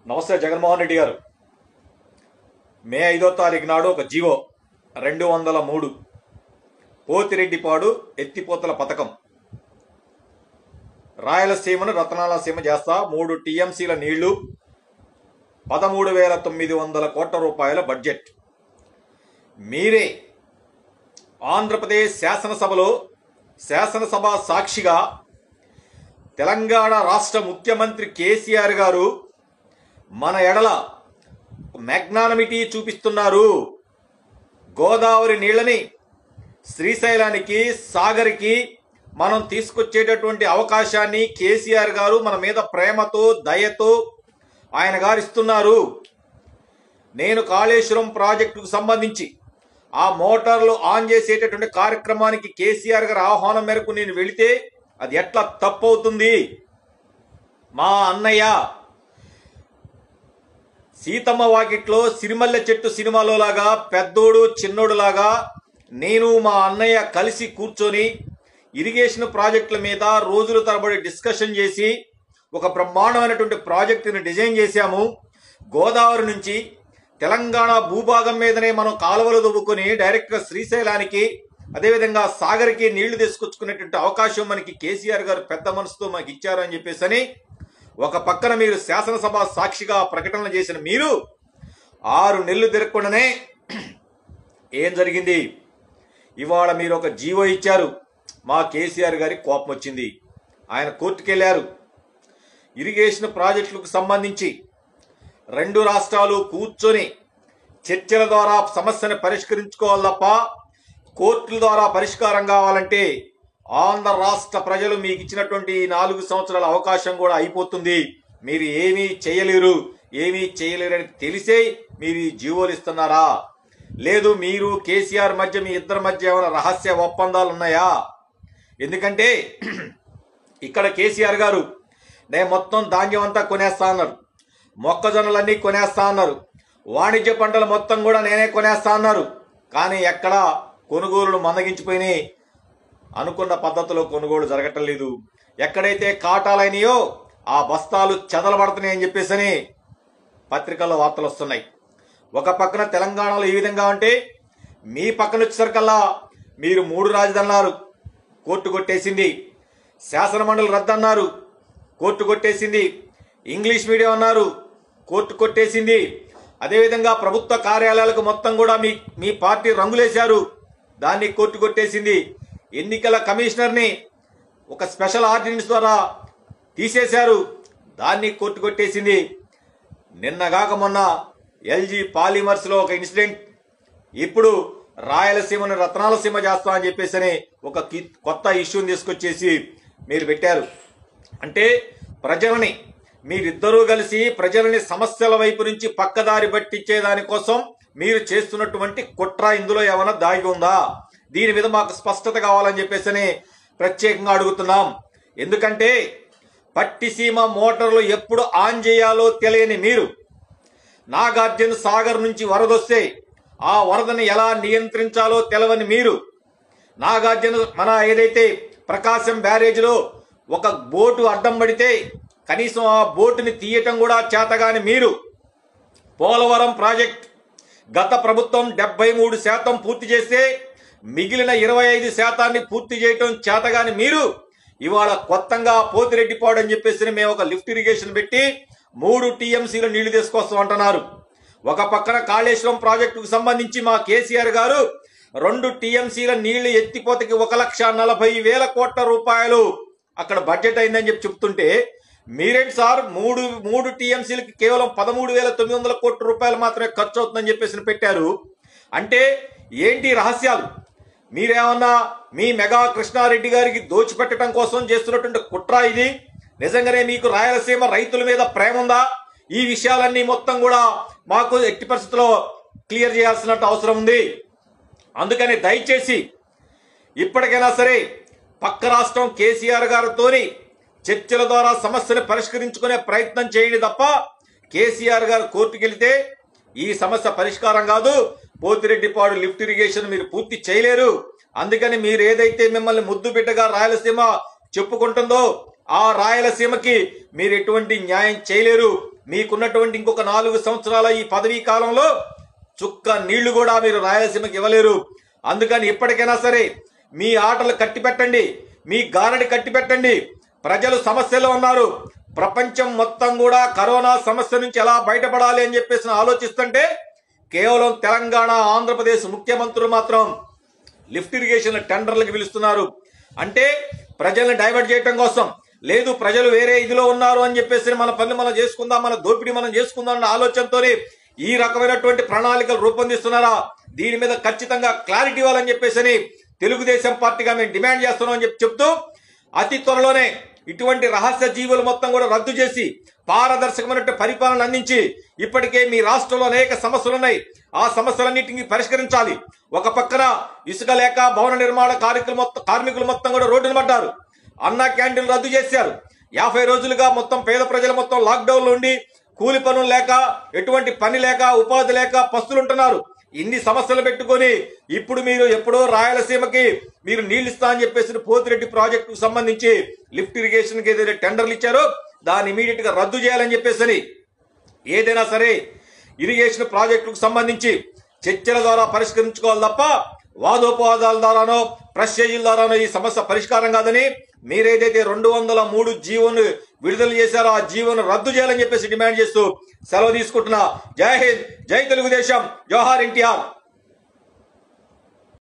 నమస్తే జగన్మోహన్ రెడ్డి గారు మే ఐదో తారీఖు నాడు ఒక జీవో రెండు వందల మూడు పోతిరెడ్డిపాడు ఎత్తిపోతల పథకం రాయలసీమను రతనాలసీమ చేస్తా మూడు టీఎంసీల నీళ్లు పదమూడు వేల తొమ్మిది వందల కోట్ల రూపాయల బడ్జెట్ మీరే ఆంధ్రప్రదేశ్ శాసనసభలో శాసనసభ సాక్షిగా తెలంగాణ రాష్ట్ర ముఖ్యమంత్రి కేసీఆర్ గారు మన ఎడల మ్యాగ్నానమిటీ చూపిస్తున్నారు గోదావరి నీళ్ళని శ్రీశైలానికి సాగర్కి మనం తీసుకొచ్చేటటువంటి అవకాశాన్ని కేసీఆర్ గారు మన మీద ప్రేమతో దయతో ఆయన గారు ఇస్తున్నారు నేను కాళేశ్వరం ప్రాజెక్టుకు సంబంధించి ఆ మోటార్లు ఆన్ చేసేటటువంటి కార్యక్రమానికి కేసీఆర్ గారి ఆహ్వానం మేరకు నేను వెళితే అది ఎట్లా తప్పు అవుతుంది మా అన్నయ్య సీతమ్మ వాకిట్లో సిరిమల్లె చెట్టు సినిమాలో లాగా పెద్దోడు చిన్నోడు లాగా నేను మా అన్నయ్య కలిసి కూర్చొని ఇరిగేషన్ ప్రాజెక్టుల మీద రోజుల తరబడి డిస్కషన్ చేసి ఒక బ్రహ్మాండమైనటువంటి ప్రాజెక్టుని డిజైన్ చేశాము గోదావరి నుంచి తెలంగాణ భూభాగం మీదనే మనం కాలువలు దువ్వుకొని డైరెక్ట్గా శ్రీశైలానికి అదేవిధంగా సాగర్కి నీళ్లు తీసుకొచ్చుకునేటువంటి అవకాశం మనకి కేసీఆర్ గారు పెద్ద మనసుతో మనకి ఇచ్చారు అని చెప్పేసి అని ఒక పక్కన మీరు శాసనసభ సాక్షిగా ప్రకటనలు చేసిన మీరు ఆరు నెలలు తిరగకుండానే ఏం జరిగింది ఇవాళ మీరు ఒక జీవో ఇచ్చారు మా కేసీఆర్ గారి కోపం వచ్చింది ఆయన కోర్టుకు వెళ్ళారు ఇరిగేషన్ ప్రాజెక్టులకు సంబంధించి రెండు రాష్ట్రాలు కూర్చొని చర్చల ద్వారా సమస్యను పరిష్కరించుకోవాలి తప్ప కోర్టుల ద్వారా పరిష్కారం కావాలంటే ఆంధ్ర రాష్ట్ర ప్రజలు మీకు ఇచ్చినటువంటి ఈ నాలుగు సంవత్సరాల అవకాశం కూడా అయిపోతుంది మీరు ఏమీ చేయలేరు ఏమీ చేయలేరని తెలిసే మీరు ఈ జీవోలు ఇస్తున్నారా లేదు మీరు కేసీఆర్ మధ్య మీ ఇద్దరి మధ్య ఏమైనా రహస్య ఒప్పందాలు ఉన్నాయా ఎందుకంటే ఇక్కడ కేసీఆర్ గారు నేను మొత్తం ధాన్యం అంతా కొనేస్తా అన్నారు మొక్కజొన్నలన్నీ కొనేస్తా అన్నారు వాణిజ్య పంటలు మొత్తం కూడా నేనే కొనేస్తా అన్నారు కానీ ఎక్కడ కొనుగోలులు మందగించిపోయినాయి అనుకున్న పద్ధతిలో కొనుగోలు జరగటం లేదు ఎక్కడైతే కాటాలైనయో ఆ బస్తాలు చెదలబడుతున్నాయి అని చెప్పేసి పత్రికల్లో వార్తలు వస్తున్నాయి ఒక పక్కన తెలంగాణలో ఈ విధంగా ఉంటే మీ పక్కన వచ్చేసరికల్లా మీరు మూడు రాజధానులు కోర్టు కొట్టేసింది శాసనమండలి రద్దన్నారు కోర్టు కొట్టేసింది ఇంగ్లీష్ మీడియం అన్నారు కోర్టు కొట్టేసింది అదేవిధంగా ప్రభుత్వ కార్యాలయాలకు మొత్తం కూడా మీ మీ పార్టీ రంగులేశారు దాన్ని కోర్టు కొట్టేసింది ఎన్నికల కమిషనర్ని ఒక స్పెషల్ ఆర్డినెన్స్ ద్వారా తీసేశారు దాన్ని కోర్టు కొట్టేసింది నిన్నగాక మొన్న ఎల్జీ పాలిమర్స్ లో ఒక ఇన్సిడెంట్ ఇప్పుడు రాయలసీమను రత్నాలసీమ చేస్తా అని చెప్పేసి ఒక కి- కొత్త ఇష్యూని తీసుకొచ్చేసి మీరు పెట్టారు అంటే ప్రజలని మీరిద్దరూ కలిసి ప్రజలని సమస్యల వైపు నుంచి పక్కదారి పట్టించే దానికోసం మీరు చేస్తున్నటువంటి కుట్ర ఇందులో ఏమైనా దాగి ఉందా దీని మీద మాకు స్పష్టత కావాలని చెప్పేసి ప్రత్యేకంగా అడుగుతున్నాం ఎందుకంటే పట్టిసీమ మోటార్లు ఎప్పుడు ఆన్ చేయాలో తెలియని మీరు నాగార్జున సాగర్ నుంచి వరదొస్తే ఆ వరదని ఎలా నియంత్రించాలో తెలవని మీరు నాగార్జున మన ఏదైతే ప్రకాశం బ్యారేజ్లో ఒక బోటు అడ్డం పడితే కనీసం ఆ బోటుని తీయటం కూడా చేతగాని మీరు పోలవరం ప్రాజెక్ట్ గత ప్రభుత్వం డెబ్బై మూడు శాతం పూర్తి చేస్తే మిగిలిన ఇరవై ఐదు శాతాన్ని పూర్తి చేయటం చేతగాని మీరు ఇవాళ కొత్తగా పోతిరెడ్డిపాడు అని చెప్పేసి మేము ఒక లిఫ్ట్ ఇరిగేషన్ పెట్టి మూడు టీఎంసీల నీళ్లు తీసుకొస్తాం అంటున్నారు ఒక పక్కన కాళేశ్వరం ప్రాజెక్టుకు సంబంధించి మా కేసీఆర్ గారు రెండు టీఎంసీల నీళ్లు ఎత్తిపోతకి ఒక లక్ష నలభై వేల కోట్ల రూపాయలు అక్కడ బడ్జెట్ అయిందని చెప్పి చెప్తుంటే మీరేంటి సార్ మూడు మూడు టీఎంసీలకి కేవలం పదమూడు వేల తొమ్మిది వందల కోట్ల రూపాయలు మాత్రమే ఖర్చు అవుతుందని చెప్పేసి పెట్టారు అంటే ఏంటి రహస్యాలు మీరేమన్నా మీ మెగా కృష్ణారెడ్డి గారికి దోచిపెట్టడం కోసం చేస్తున్నటువంటి కుట్ర ఇది నిజంగానే మీకు రాయలసీమ రైతుల మీద ప్రేమ ఉందా ఈ విషయాలన్నీ మొత్తం కూడా మాకు ఎట్టి పరిస్థితుల్లో క్లియర్ చేయాల్సిన అవసరం ఉంది అందుకని దయచేసి ఇప్పటికైనా సరే పక్క రాష్ట్రం కేసీఆర్ గారితోని చర్చల ద్వారా సమస్యను పరిష్కరించుకునే ప్రయత్నం చేయండి తప్ప కేసీఆర్ గారు కోర్టుకు వెళితే ఈ సమస్య పరిష్కారం కాదు పోతిరెడ్డిపాడు లిఫ్ట్ ఇరిగేషన్ మీరు పూర్తి చేయలేరు అందుకని మీరు ఏదైతే మిమ్మల్ని ముద్దు బిడ్డగా రాయలసీమ చెప్పుకుంటుందో ఆ రాయలసీమకి మీరు ఎటువంటి న్యాయం చేయలేరు మీకున్నటువంటి ఇంకొక నాలుగు సంవత్సరాల ఈ పదవీ కాలంలో చుక్క నీళ్లు కూడా మీరు రాయలసీమకి ఇవ్వలేరు అందుకని ఇప్పటికైనా సరే మీ ఆటలు కట్టి పెట్టండి మీ గారడి కట్టి పెట్టండి ప్రజలు సమస్యలో ఉన్నారు ప్రపంచం మొత్తం కూడా కరోనా సమస్య నుంచి ఎలా బయటపడాలి అని చెప్పేసి ఆలోచిస్తుంటే కేవలం తెలంగాణ ఆంధ్రప్రదేశ్ ముఖ్యమంత్రులు మాత్రం లిఫ్ట్ ఇరిగేషన్ టెండర్లకు పిలుస్తున్నారు అంటే ప్రజల్ని డైవర్ట్ చేయటం కోసం లేదు ప్రజలు వేరే ఇదిలో ఉన్నారు అని చెప్పేసి మన పనులు మనం చేసుకుందాం మన దోపిడీ మనం చేసుకుందాం అన్న ఆలోచనతోనే ఈ రకమైనటువంటి ప్రణాళికలు రూపొందిస్తున్నారా దీని మీద ఖచ్చితంగా క్లారిటీ ఇవ్వాలని చెప్పేసి తెలుగుదేశం పార్టీగా మేము డిమాండ్ చేస్తున్నాం అని చెప్పి చెప్తూ అతి త్వరలోనే ఇటువంటి రహస్య జీవులు మొత్తం కూడా రద్దు చేసి పారదర్శకమైనటువంటి పరిపాలన అందించి ఇప్పటికే మీ రాష్ట్రంలో అనేక సమస్యలు ఉన్నాయి ఆ సమస్యలన్నింటినీ పరిష్కరించాలి ఒక పక్కన ఇసుక లేక భవన నిర్మాణ కార్మికులు మొత్తం కార్మికులు మొత్తం కూడా రోడ్డున పడ్డారు అన్న క్యాంటీన్లు రద్దు చేశారు యాభై రోజులుగా మొత్తం పేద ప్రజలు మొత్తం లాక్డౌన్ లో ఉండి కూలి పనులు లేక ఎటువంటి పని లేక ఉపాధి లేక పస్తులుంటున్నారు ఇన్ని సమస్యలు పెట్టుకొని ఇప్పుడు మీరు ఎప్పుడో రాయలసీమకి మీరు నీళ్ళు ఇస్తా అని చెప్పేసి పోతిరెడ్డి ప్రాజెక్టుకు సంబంధించి లిఫ్ట్ ఇరిగేషన్ కి ఏదైతే టెండర్లు ఇచ్చారో దాన్ని ఇమీడియట్ గా రద్దు చేయాలని చెప్పేసి ఏదైనా సరే ఇరిగేషన్ ప్రాజెక్టుకు సంబంధించి చర్చల ద్వారా పరిష్కరించుకోవాలి తప్ప వాదోపవాదాల ద్వారానో ప్రెస్టేజీల ద్వారానో ఈ సమస్య పరిష్కారం కాదని మీరేదైతే రెండు వందల మూడు జీవోను విడుదల చేశారో ఆ జీవోను రద్దు చేయాలని చెప్పేసి డిమాండ్ చేస్తూ సెలవు తీసుకుంటున్నా జై హింద్ జై తెలుగుదేశం జోహార్ ఎన్టీఆర్